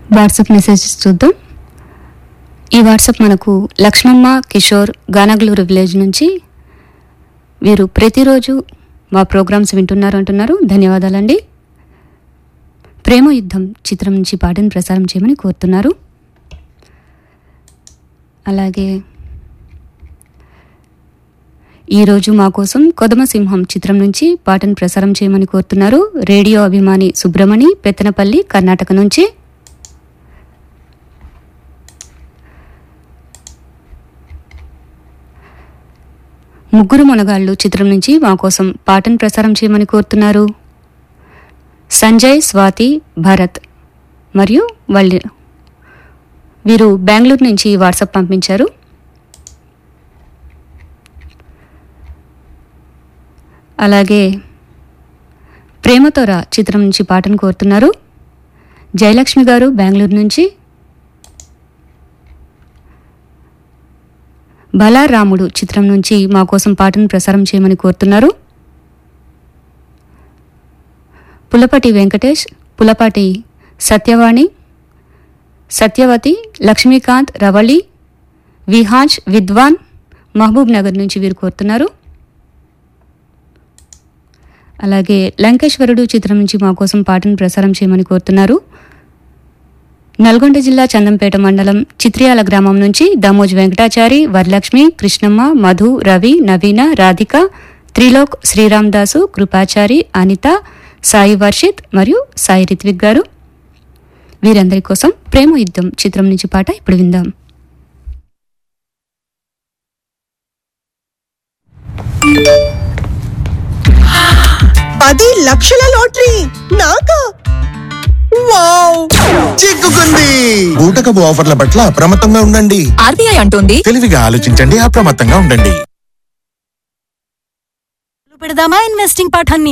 WhatsApp messages చూద్దాం ఈ WhatsApp మనకు లక్ష్మమ్మ కిషోర్ గానగలూరు విలేజ్ నుంచి వీరు ప్రతిరోజు మా ప్రోగ్రామ్స్ వింటున్నారు అంటున్నారు ధన్యవాదాలండి ప్రేమ యుద్ధం చిత్రం నుంచి పాటను ప్రసారం చేయమని కోరుతున్నారు అలాగే ఈరోజు మా కోసం కొదమ సింహం చిత్రం నుంచి పాటను ప్రసారం చేయమని కోరుతున్నారు రేడియో అభిమాని సుబ్రమణి పెత్తనపల్లి కర్ణాటక నుంచి ముగ్గురు మునగాళ్ళు చిత్రం నుంచి మా కోసం పాటను ప్రసారం చేయమని కోరుతున్నారు సంజయ్ స్వాతి భరత్ మరియు వాళ్ళు వీరు బెంగళూరు నుంచి వాట్సాప్ పంపించారు అలాగే ప్రేమతోరా చిత్రం నుంచి పాటను కోరుతున్నారు జయలక్ష్మి గారు బెంగళూరు నుంచి బలారాముడు చిత్రం నుంచి మా కోసం పాటను ప్రసారం చేయమని కోరుతున్నారు పులపటి వెంకటేష్ పులపాటి సత్యవాణి సత్యవతి లక్ష్మీకాంత్ రవళి విహాజ్ విద్వాన్ మహబూబ్ నగర్ నుంచి వీరు కోరుతున్నారు అలాగే లంకేశ్వరుడు చిత్రం నుంచి మా కోసం పాటను ప్రసారం చేయమని కోరుతున్నారు నల్గొండ జిల్లా చందంపేట మండలం చిత్రియాల గ్రామం నుంచి దమోజ్ వెంకటాచారి వరలక్ష్మి కృష్ణమ్మ మధు రవి నవీన రాధిక త్రిలోక్ శ్రీరామ్ దాసు కృపాచారి అనిత సాయి వర్షిత్ మరియు సాయి రిత్విక్ గారు వీరందరి కోసం ప్రేమ యుద్ధం చిత్రం నుంచి పాట ఇప్పుడు విందాం పది లక్షల లాటరీ నాకా వావ్ చిక్కుకుంది ఊటకపు ఆఫర్ల పట్ల అప్రమత్తంగా ఉండండి ఆర్బీఐ అంటోంది తెలివిగా ఆలోచించండి అప్రమత్తంగా ఉండండి పెడదామా ఇన్వెస్టింగ్ పాఠాన్ని